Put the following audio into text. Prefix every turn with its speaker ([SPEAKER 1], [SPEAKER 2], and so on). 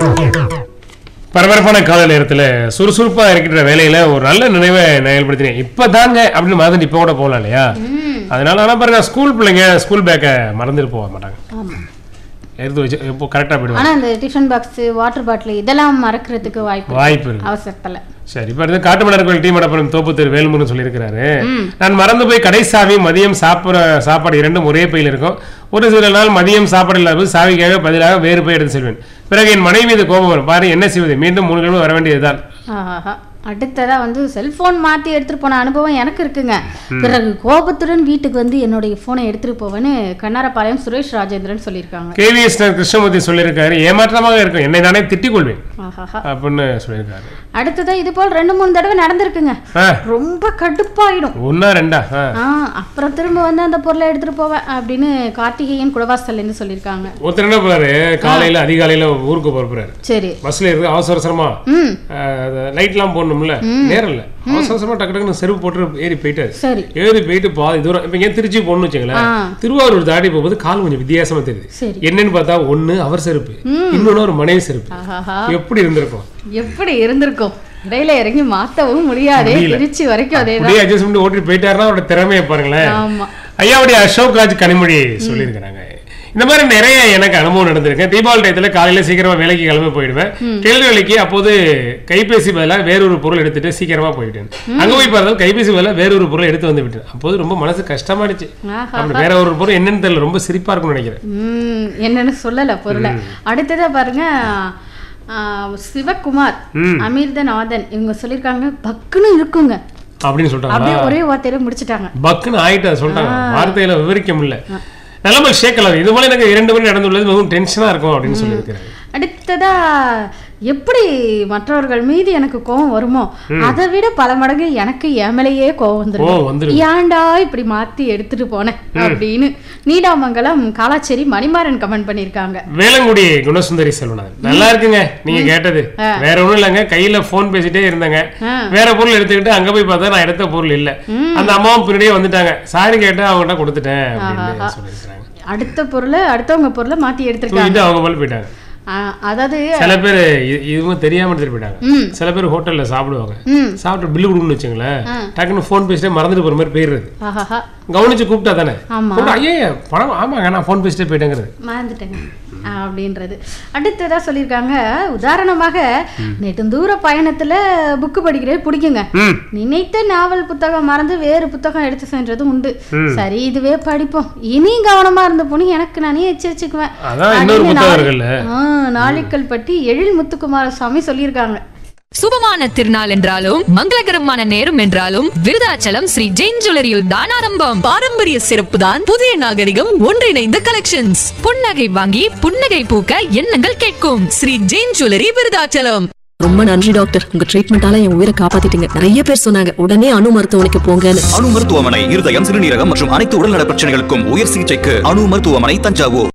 [SPEAKER 1] பரபரப்பான கால நேரத்துல சுறுசுறுப்பா இருக்கின்ற வேலையில ஒரு நல்ல நினைவை செயல்படுத்தினேன் இப்பதாங்க அப்படின்னு மாதிரி இப்ப கூட போகலாம் இல்லையா அதனால ஆனா பாருங்க ஸ்கூல் பிள்ளைங்க ஸ்கூல் பேக்கை மறந்துட்டு போக மாட்டாங்க
[SPEAKER 2] ஆமா
[SPEAKER 1] எடுத்து வச்சு இப்போ கரெக்டா போயிடுவாங்க
[SPEAKER 2] ஆனா இந்த டிஃபன் பாக்ஸ் வாட்டர் பாட்டில் இதெல்லாம் மறக்கிறதுக்கு வாய்ப்பு இருக்கு.
[SPEAKER 1] வாய்ப்பு இருக்கு
[SPEAKER 2] அவசரத்துல
[SPEAKER 1] சரி இப்போ அடுத்து காட்டுமலர் கோயில் டீ மடப்புறம் தோப்புத்தூர் வேல்முருகன் சொல்லியிருக்கிறாரு நான் மறந்து போய் கடை சாவி மதியம் சாப்பிட்ற சாப்பாடு இரண்டும் ஒரே பையில் இருக்கும் ஒரு சில நாள் மதியம் சாப்பாடு இல்லாமல் சாவிக்காக பதிலாக வேறு போய் எடுத்து செல்வேன் பிறகு என் மனைவி மீது கோபம் வரும் பாரு என்ன செய்வது மீண்டும் மூணு கிழமை வர வேண்டியதுதான்
[SPEAKER 2] ஆஹா அடுத்ததா வந்து செல்போன் மாத்தி எடுத்துட்டு போன அனுபவம் எனக்கு இருக்குங்க பிறகு கோபத்துடன் வீட்டுக்கு வந்து என்னுடைய போனை எடுத்துட்டு போவேன்னு கண்ணாரப்பாளையம் சுரேஷ் ராஜேந்திரன் சொல்லியிருக்காங்க
[SPEAKER 1] கேவிஎஸ் கிருஷ்ணமூர்த்தி சொல்லியிருக்காரு ஏமாற்றமாக இருக்கும் என்னை நானே திட்டிக் கொள்வேன்
[SPEAKER 2] ஆஹாஹா
[SPEAKER 1] அப்படின்னு சொல்லியிருக்காரு
[SPEAKER 2] அடுத்ததா இது போல் ரெண்டு மூணு தடவை நடந்திருக்குங்க
[SPEAKER 1] ஆ
[SPEAKER 2] ரொம்ப கடுப்பாயிடும்
[SPEAKER 1] ஒன்னா ரெண்டா ஆ
[SPEAKER 2] ஆ அப்புறம் திரும்ப வந்து அந்த பொருளை எடுத்துட்டு போவேன் அப்படின்னு கார்த்திகேயன் குடவாசல்ல இருந்து சொல்லியிருக்காங்க
[SPEAKER 1] ஒருத்தர் என்ன போறாரு காலையில அதிகாலையில ஊருக்கு போறாரு
[SPEAKER 2] சரி
[SPEAKER 1] பஸ்ல இருக்கு அவசர அவசரமா
[SPEAKER 2] ம்
[SPEAKER 1] லைட்லாம் போடணும்ல நேரம் இல்ல அவசர அவசரமா டக்கு டக்குன்னு செருப்பு போட்டு ஏறி போயிட்டாரு
[SPEAKER 2] சரி
[SPEAKER 1] ஏறி போயிட்டு பாதி தூரம் இப்ப ஏன் திருச்சி போகணும்னு வச்சுங்களேன்
[SPEAKER 2] ஆ.
[SPEAKER 1] திருவாரூர் தாண்டி போகும்போது கால் கொஞ்சம் வித்தியாசமா தெரியுது
[SPEAKER 2] சரி
[SPEAKER 1] என்னன்னு பார்த்தா ஒண்ணு அவர் செருப்பு இன்னொன்னு ஒரு மனைவி செருப்பு
[SPEAKER 2] ஆஹாஹா
[SPEAKER 1] எப்படி இருந்திருக்கும்
[SPEAKER 2] எப்படி இருந்திருக்கும் இடையில இறங்கி மாத்தவும் முடியாது
[SPEAKER 1] முடியல.
[SPEAKER 2] திருச்சி வரைக்கும் அதே
[SPEAKER 1] அப்படியே அட்ஜஸ்ட் பண்ணி ஓட்டிட்டு போயிட்டாருன்னா அவரோட திறமையை பாருங்களேன்
[SPEAKER 2] ஆமா
[SPEAKER 1] ஐயாவுடைய அசோக் ராஜ் கனிமொழி சொல்லியிருக்கிறாங்க இந்த மாதிரி நிறைய எனக்கு அனுபவம் நடந்திருக்கு தீபாவளி டயத்துல காலையில சீக்கிரமா வேலைக்கு கிளம்பி போயிடுவேன் கேள்வி வேலைக்கு அப்போது கைபேசி பதிலாக வேறொரு பொருள் எடுத்துட்டு சீக்கிரமா போயிட்டேன் அங்க போய் பார்த்தா கைபேசி பதிலாக வேறொரு பொருள் எடுத்து வந்து விட்டேன் அப்போது ரொம்ப மனசு கஷ்டமாயிடுச்சு
[SPEAKER 2] ஆஹா
[SPEAKER 1] அப்படி வேற ஒரு பொருள் என்னன்னு தெரியல ரொம்ப சிரிப்பா இருக்கும்னு நினைக்கிறேன்
[SPEAKER 2] ம் என்னன்னு சொல்லல பொருளை அடுத்ததா பாருங்க ஆ, சிவகுமார்
[SPEAKER 1] ம்.
[SPEAKER 2] அமிர்தநாதன் இவங்க சொல்லியிருக்காங்க பக்குன்னு இருக்குங்க
[SPEAKER 1] அப்படின்னு சொல்லிட்டாங்களா
[SPEAKER 2] அப்படியே ஒரே வார்த்தையில முடிச்சிட்டாங்க
[SPEAKER 1] பக்குன்னு ஆயிட்டா சொல்லிட்டாங்க வார்த்தையில விவரிக்க முடியல நிலைமை ஷேக்கலாம் இது போல எனக்கு இரண்டு முறை நடந்துள்ளது மிகவும் டென்ஷனா இருக்கும் அப்படின்னு சொல்லியிருக்கிறேன்
[SPEAKER 2] அடுத்ததா எப்படி மற்றவர்கள் மீது எனக்கு கோபம் வருமோ அதை விட பல மடங்கு எனக்கு எமலையே கோபம்
[SPEAKER 1] ஓ
[SPEAKER 2] வந்துடும்
[SPEAKER 1] வந்துரு
[SPEAKER 2] ஏன்டா இப்படி மாத்தி எடுத்துட்டு போனேன் அப்படின்னு நீடாமங்கலம் காலாச்சேரி மணிமாறன் கமெண்ட் பண்ணியிருக்காங்க
[SPEAKER 1] வேளங்குடி குணசுந்தரி செல்வநாதன் நல்லா இருக்குங்க நீங்க கேட்டது வேற ஒண்ணும் இல்லைங்க கையில போன் பேசிட்டே இருந்தாங்க
[SPEAKER 2] ஆ.
[SPEAKER 1] வேற பொருள் எடுத்துக்கிட்டு அங்க போய் பார்த்தா நான் எடுத்த பொருள் இல்ல அந்த அம்மாவும் பின்னாடியே வந்துட்டாங்க சாரி கேட்டு அவங்ககிட்ட கொடுத்துட்டேன் அப்படின்னு சொல்லியிருக்காங்க
[SPEAKER 2] அடுத்த பொருளை அடுத்தவங்க பொருளை மாத்தி எடுத்திருக்காங்க
[SPEAKER 1] தூக்கிட்டு அவங்க மேல போயிட்டாங்க
[SPEAKER 2] ஆ, அதாவது
[SPEAKER 1] சில பேர் இ- இதுவும் தெரியாம எடுத்துட்டு போயிட்டாங்க
[SPEAKER 2] ம்
[SPEAKER 1] சில பேர் ஹோட்டல்ல சாப்பிடுவாங்க
[SPEAKER 2] ம்
[SPEAKER 1] சாப்பிட்டு பில்லு கொடுக்கணும்னு வச்சுங்களேன்
[SPEAKER 2] ஆ.
[SPEAKER 1] டக்குன்னு ஃபோன் பேசிட்டே மறந்துட்டு போற மாதிரி போயிடுறது
[SPEAKER 2] ஆஹாஹா
[SPEAKER 1] கவனிச்சு கூப்பிட்டா தானே
[SPEAKER 2] ஆமா
[SPEAKER 1] கூப்பிட்டா, ஐயே பணம் ஆமாங்க நான் ஃபோன் பேசிட்டே போயிட்டேங்கிறது
[SPEAKER 2] மறந்துட்டேங்க அப்படின்றது அடுத்ததா சொல்லியிருக்காங்க உதாரணமாக நெடுந்தூர பயணத்துல புக்கு படிக்கிறே பிடிக்குங்க
[SPEAKER 1] ம்
[SPEAKER 2] நினைத்த நாவல் புத்தகம் மறந்து வேறு புத்தகம் எடுத்து சென்றதும் உண்டு சரி இதுவே படிப்போம் இனி கவனமா இருந்த பொண்ணு எனக்கு நானே எச்சரிச்சுக்குவேன்
[SPEAKER 1] அதான் இன்னொரு
[SPEAKER 2] அப்படின்னு
[SPEAKER 1] புத்தகம்
[SPEAKER 2] நாளை-
[SPEAKER 1] இருக்குல்ல
[SPEAKER 2] ஆ, நாளிக்கல் பற்றி எழில் முத்துக்குமாரசாமி சொல்லியிருக்காங்க
[SPEAKER 3] சுபமான திருநாள் என்றாலும் மங்களகரமான நேரம் என்றாலும் விருதாச்சலம் ஸ்ரீ ஜெயின் ஜுவல்லரியில் தான் ஆரம்பம் பாரம்பரிய சிறப்பு தான் புதிய நாகரிகம் ஒன்றிணைந்த கலெக்ஷன்ஸ் புன்னகை வாங்கி புன்னகை பூக்க எண்ணங்கள் கேட்கும் ஸ்ரீ ஜெயின் ஜுவல்லரி விருதாச்சலம்
[SPEAKER 4] ரொம்ப நன்றி டாக்டர் உங்க ட்ரீட்மெண்டால என் உயிரை காப்பாத்திட்டீங்க நிறைய பேர் சொன்னாங்க உடனே அணு மருத்துவமனைக்கு போங்கன்னு
[SPEAKER 5] அணு மருத்துவமனை இருதயம் சிறுநீரகம் மற்றும் அனைத்து உடல்நல பிரச்சனைகளுக்கும் உயர் சிகிச்சைக்கு அணு மருத்துவமனை தஞ்சாவூர்